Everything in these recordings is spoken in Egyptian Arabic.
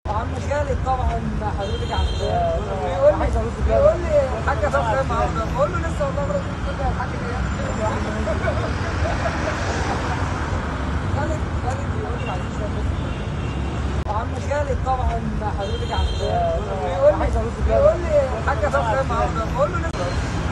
عم خالد طبعا حضرتك عم بيقول لي بيقول لي الحاجه طب كام عاوزه بقول له لسه والله مراتي بتقول لي الحاجه جايه خالد خالد بيقول لي معلش يا بص. عم خالد طبعا حضرتك عم بيقول لي بيقول لي الحاجه طب كام عاوزه بقول له لسه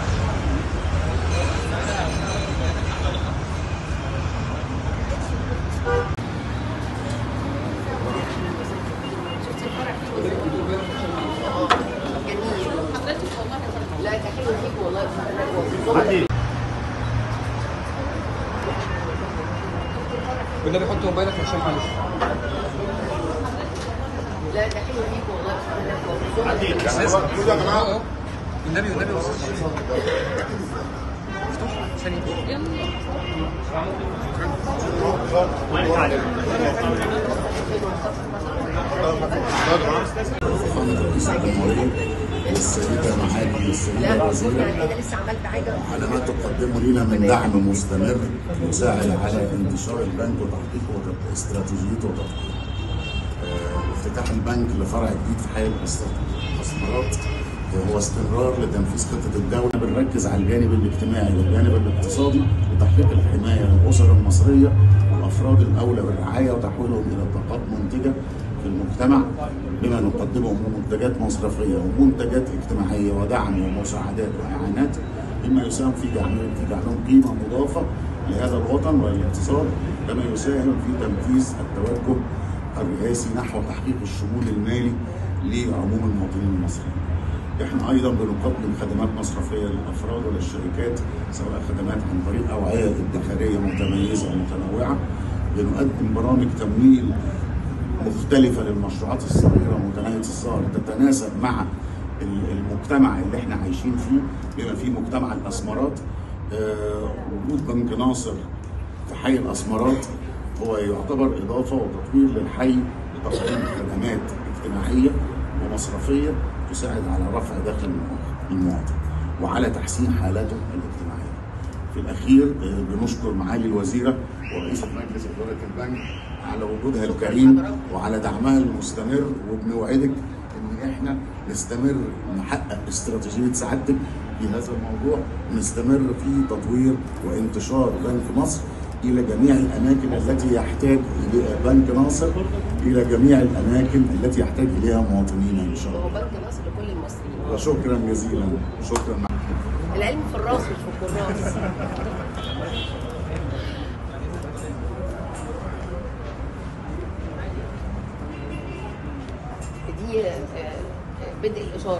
لا ده حلو فيك والله كنا بيحط موبايلك عشان معلش لا ده حلو فيك والله النبي والنبي يا استاذ شريف. مفتوح ثانية فخامة رئيس الجمهورية والسيدة معالي السيدة لا الوزيرة انا كده لسه عملت حاجه على ما تقدمه لنا من دعم مستمر يساعد على انتشار البنك وتحقيقه وتط- استراتيجيته وتطويره. آه، افتتاح البنك لفرع جديد في حي الاستثمارات هو استمرار لتنفيذ خطة الدولة بنركز على الجانب الاجتماعي والجانب الاقتصادي لتحقيق الحماية للأسر المصرية والأفراد الأولى بالرعاية وتحويلهم إلى طاقات منتجة في المجتمع بما نقدمه من منتجات مصرفية ومنتجات اجتماعية ودعم ومساعدات وإعانات مما يساهم في دعم في دعمهم قيمة مضافة لهذا الوطن وللاقتصاد كما يساهم في تنفيذ التوجه الرئاسي نحو تحقيق الشمول المالي لعموم المواطنين المصريين. احنا ايضا بنقدم خدمات مصرفيه للافراد وللشركات سواء خدمات عن طريق اوعيه ادخاريه متميزه ومتنوعه بنقدم برامج تمويل مختلفه للمشروعات الصغيره متناهيه الصغر تتناسب مع ال- المجتمع اللي احنا عايشين فيه بما فيه مجتمع الاسمرات آه، وجود بنك ناصر في حي الاسمرات هو يعتبر اضافه وتطوير للحي لتقديم خدمات اجتماعيه ومصرفيه تساعد على رفع دخل المواطن- المواطن وعلى تحسين حالاته الاجتماعيه. في الاخير آه، بنشكر معالي الوزيره ورئيسه مجلس اداره البنك على وجودها الكريم وعلى دعمها المستمر وبنوعدك ان احنا نستمر نحقق استراتيجيه سعادتك في هذا الموضوع ونستمر في تطوير وانتشار بنك مصر الى جميع الاماكن التي يحتاج اليها بنك ناصر الى جميع الاماكن التي يحتاج اليها مواطنينا ان شاء هو الله. بنك مصر لكل المصريين وشكرا جزيلا شكرا العلم في الراس مش في الكراس دي آه، آه، بدء الإشارة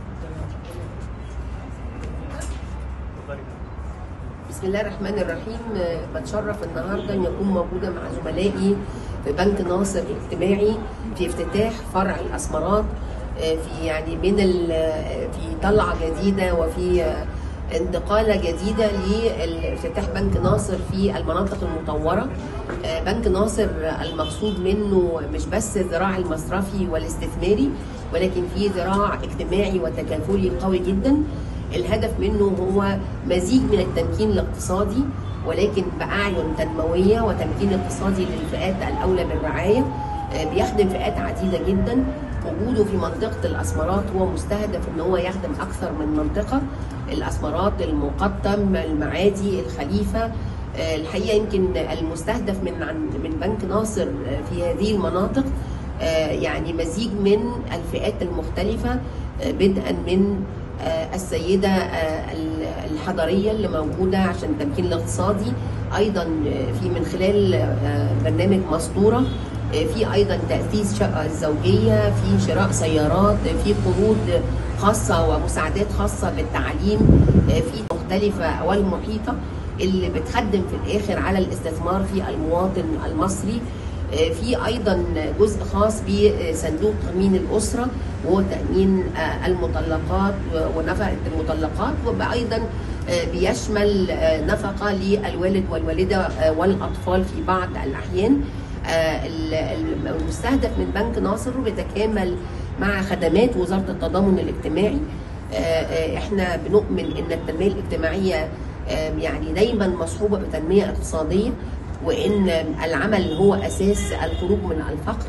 بسم الله الرحمن الرحيم آه، بتشرف النهارده ان اكون موجوده مع زملائي في بنك ناصر الاجتماعي في افتتاح فرع الاسمرات آه، في يعني من ال- آه، في طلعه جديده وفي آه، انتقاله جديده لافتتاح بنك ناصر في المناطق المطوره آه، بنك ناصر المقصود منه مش بس الذراع المصرفي والاستثماري ولكن في ذراع اجتماعي وتكافلي قوي جدا الهدف منه هو مزيج من التمكين الاقتصادي ولكن بأعين تنموية وتمكين اقتصادي للفئات الأولى بالرعاية آه، بيخدم فئات عديدة جدا وجوده في منطقة الأسمرات هو مستهدف ان هو يخدم أكثر من منطقة الأسمرات المقطم المعادي الخليفة آه، الحقيقة يمكن المستهدف من عن من بنك ناصر آه، في هذه المناطق آه، يعني مزيج من الفئات المختلفة آه، بدءا من آه، السيدة آه، الحضرية اللي موجودة عشان التمكين الاقتصادي أيضا آه، في من خلال آه، برنامج مسطورة آه، في أيضا تأسيس شقة زوجية في شراء سيارات آه، في قروض خاصة ومساعدات خاصة بالتعليم آه، في مختلفة والمحيطة اللي بتخدم في الآخر على الاستثمار في المواطن المصري آه، في ايضا جزء خاص بصندوق تامين الاسره وهو تامين آه، المطلقات و- ونفقه المطلقات وايضا آه، بيشمل آه، نفقه للوالد والوالده آه، والاطفال في بعض الاحيان آه، ال- ال- المستهدف من بنك ناصر بيتكامل مع خدمات وزاره التضامن الاجتماعي آه، آه، احنا بنؤمن ان التنميه الاجتماعيه آه، يعني دايما مصحوبه بتنميه اقتصاديه وان العمل هو اساس الخروج من الفقر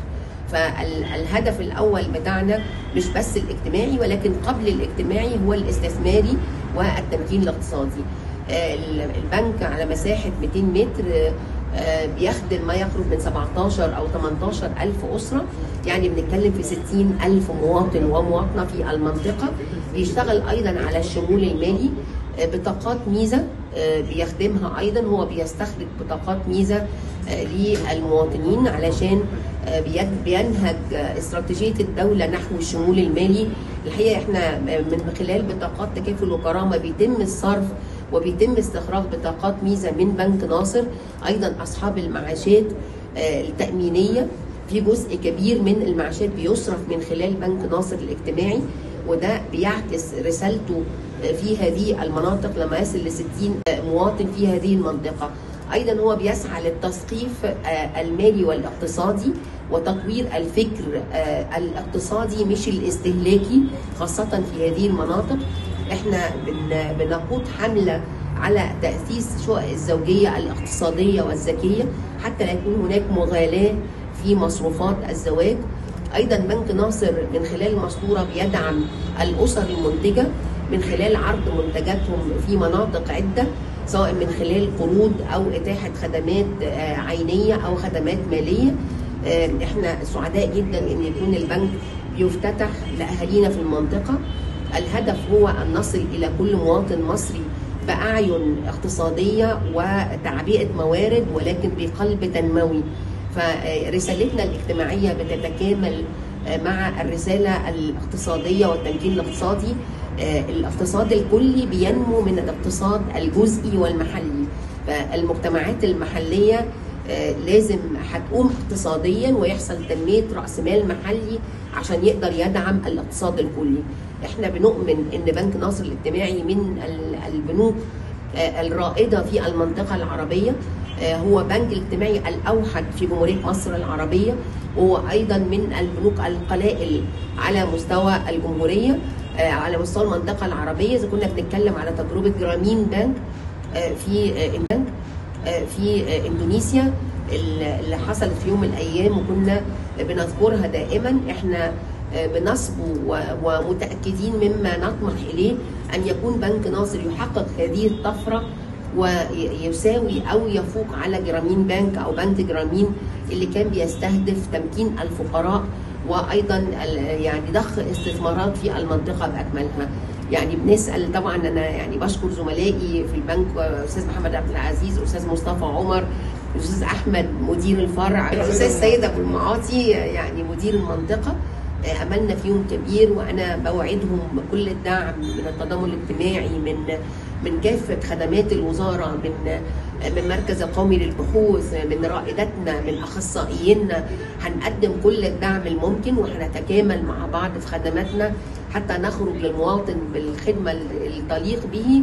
فالهدف الاول بتاعنا مش بس الاجتماعي ولكن قبل الاجتماعي هو الاستثماري والتمكين الاقتصادي آه، البنك على مساحه 200 متر آه، بيخدم ما يقرب من 17 او 18 الف اسره يعني بنتكلم في 60 الف مواطن ومواطنه في المنطقه بيشتغل ايضا على الشمول المالي آه، بطاقات ميزه آه، بيخدمها ايضا هو بيستخرج بطاقات ميزه آه، للمواطنين علشان آه، بين- بينهج آه، استراتيجيه الدوله نحو الشمول المالي الحقيقه احنا من خلال بطاقات تكافل وكرامه بيتم الصرف وبيتم استخراج بطاقات ميزه من بنك ناصر ايضا اصحاب المعاشات آه، التامينيه في جزء كبير من المعاشات بيصرف من خلال بنك ناصر الاجتماعي وده بيعكس رسالته في هذه المناطق لما يصل ل 60 مواطن في هذه المنطقه. ايضا هو بيسعى للتثقيف آه، المالي والاقتصادي وتطوير الفكر آه، الاقتصادي مش الاستهلاكي خاصه في هذه المناطق. احنا بن- بنقود حمله على تاسيس شقق الزوجيه الاقتصاديه والذكيه حتى لا يكون هناك مغالاه في مصروفات الزواج ايضا بنك ناصر من خلال الماسوره بيدعم الاسر المنتجه من خلال عرض منتجاتهم في مناطق عده سواء من خلال قروض او اتاحه خدمات آه، عينيه او خدمات ماليه آه، احنا سعداء جدا ان يكون البنك بيفتتح لاهالينا في المنطقه الهدف هو ان نصل الى كل مواطن مصري باعين اقتصاديه وتعبئه موارد ولكن بقلب تنموي فرسالتنا الاجتماعيه بتتكامل مع الرساله الاقتصاديه والتمكين الاقتصادي الاقتصاد الكلي بينمو من الاقتصاد الجزئي والمحلي فالمجتمعات المحليه لازم هتقوم اقتصاديا ويحصل تنميه راس مال محلي عشان يقدر يدعم الاقتصاد الكلي. احنا بنؤمن ان بنك ناصر الاجتماعي من البنوك الرائده في المنطقه العربيه هو بنك الاجتماعي الاوحد في جمهوريه مصر العربيه وهو ايضا من البنوك القلائل على مستوى الجمهوريه على مستوى المنطقه العربيه اذا كنا بنتكلم على تجربه جرامين بنك في بنك في اندونيسيا اللي حصلت في يوم من الايام وكنا بنذكرها دائما احنا بنصبو ومتاكدين مما نطمح اليه ان يكون بنك ناصر يحقق هذه الطفره ويساوي او يفوق على جرامين بنك او بنك جرامين اللي كان بيستهدف تمكين الفقراء وايضا يعني ضخ استثمارات في المنطقه باكملها يعني بنسال طبعا انا يعني بشكر زملائي في البنك استاذ محمد عبد العزيز استاذ مصطفى عمر الاستاذ احمد مدير الفرع الاستاذ سيد ابو المعاطي يعني مدير المنطقه املنا فيهم كبير وانا بوعدهم بكل الدعم من التضامن الاجتماعي من من كافه خدمات الوزاره من من مركز القومي للبحوث من رائدتنا من اخصائيينا هنقدم كل الدعم الممكن وهنتكامل مع بعض في خدماتنا حتى نخرج للمواطن بالخدمه التليق به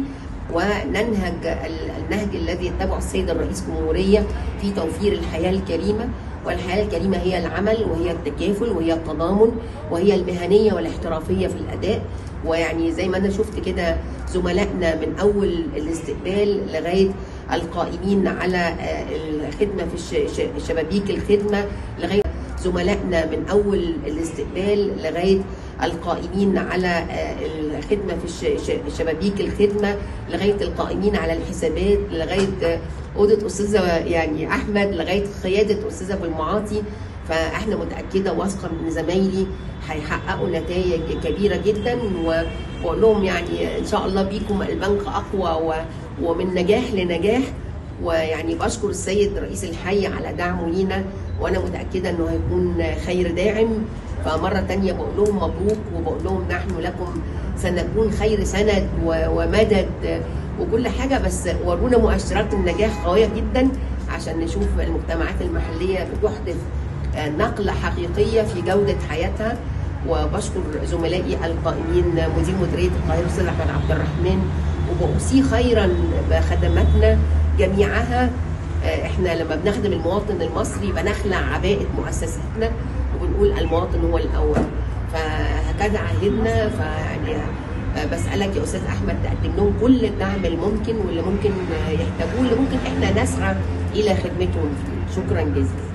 وننهج النهج الذي يتبعه السيد الرئيس الجمهوريه في توفير الحياه الكريمه والحياه الكريمه هي العمل وهي التكافل وهي التضامن وهي المهنيه والاحترافيه في الاداء ويعني زي ما انا شفت كده زملائنا من اول الاستقبال لغايه القائمين على الخدمه في شبابيك الخدمه لغايه زملائنا من اول الاستقبال لغايه القائمين على الخدمه في شبابيك الخدمه لغايه القائمين على الحسابات لغايه اوضه استاذه يعني احمد لغايه قياده استاذه ابو المعاطي فاحنا متاكده واثقه من زمايلي هيحققوا نتائج كبيره جدا واقول لهم يعني ان شاء الله بيكم البنك اقوى ومن نجاح لنجاح ويعني بشكر السيد رئيس الحي على دعمه لينا وانا متاكده انه هيكون خير داعم فمره تانية بقول لهم مبروك وبقول لهم نحن لكم سنكون خير سند ومدد وكل حاجه بس ورونا مؤشرات النجاح قويه جدا عشان نشوف المجتمعات المحليه بتحدث نقله حقيقيه في جوده حياتها وبشكر زملائي القائمين مدير مديريه القاهره الاستاذ احمد عبد الرحمن وبأوصيه خيرا بخدماتنا جميعها احنا لما بنخدم المواطن المصري بنخلع عباءة مؤسساتنا وبنقول المواطن هو الأول فهكذا عهدنا فيعني بسألك يا أستاذ أحمد تقدم لهم كل الدعم الممكن واللي ممكن يحتاجوه اللي ممكن احنا نسعى إلى خدمتهم فيه شكرا جزيلا